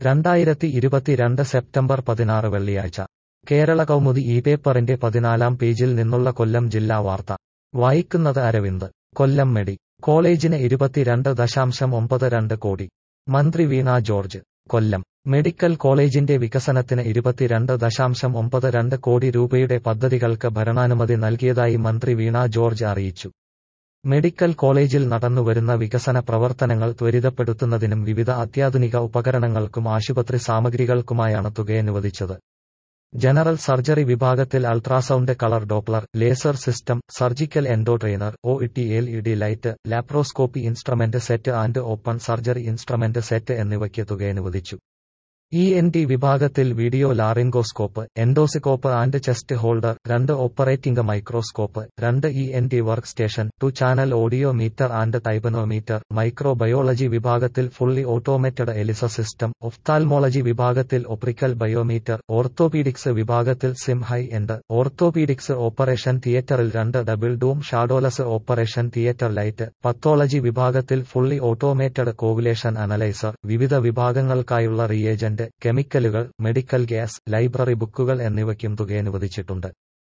രണ്ടായിരത്തി ഇരുപത്തിരണ്ട് സെപ്റ്റംബർ പതിനാറ് വെള്ളിയാഴ്ച കേരള കൗമുദി ഈ പേപ്പറിന്റെ പതിനാലാം പേജിൽ നിന്നുള്ള കൊല്ലം ജില്ലാ വാർത്ത വായിക്കുന്നത് അരവിന്ദ് കൊല്ലം മെഡി കോളേജിന് ഇരുപത്തിരണ്ട് ദശാംശം ഒമ്പത് രണ്ട് കോടി മന്ത്രി വീണ ജോർജ് കൊല്ലം മെഡിക്കൽ കോളേജിന്റെ വികസനത്തിന് ഇരുപത്തിരണ്ട് ദശാംശം ഒമ്പത് രണ്ട് കോടി രൂപയുടെ പദ്ധതികൾക്ക് ഭരണാനുമതി നൽകിയതായി മന്ത്രി വീണ ജോർജ് അറിയിച്ചു മെഡിക്കൽ കോളേജിൽ നടന്നുവരുന്ന വികസന പ്രവർത്തനങ്ങൾ ത്വരിതപ്പെടുത്തുന്നതിനും വിവിധ അത്യാധുനിക ഉപകരണങ്ങൾക്കും ആശുപത്രി സാമഗ്രികൾക്കുമായാണ് തുക അനുവദിച്ചത് ജനറൽ സർജറി വിഭാഗത്തിൽ ultrasound colour doppler laser system surgical endo trainer O E L E D light laparoscopy instrument set and open surgery instrument set എന്നിവയ്ക്ക് തുക അനുവദിച്ചു ഇ എൻ ടി വിഭാഗത്തിൽ video laryngoscope endoscope and chest holder രണ്ട് operating microscope രണ്ട് E N T work station two channel audio meter and tympanometer microbiology വിഭാഗത്തിൽ fully automated ELISA system ophthalmology വിഭാഗത്തിൽ optical biometer orthopaedics വിഭാഗത്തിൽ SIM high end orthopaedics operation തിയേറ്ററിൽ രണ്ട് double dome shadowless operation theatre light pathology വിഭാഗത്തിൽ fully automated coagulation analyser വിവിധ വിഭാഗങ്ങൾക്കായുള്ള reagent കെമിക്കലുകൾ medical gas library ബുക്കുകൾ എന്നിവയ്ക്കും തുക അനുവദിച്ചിട്ടുണ്ട്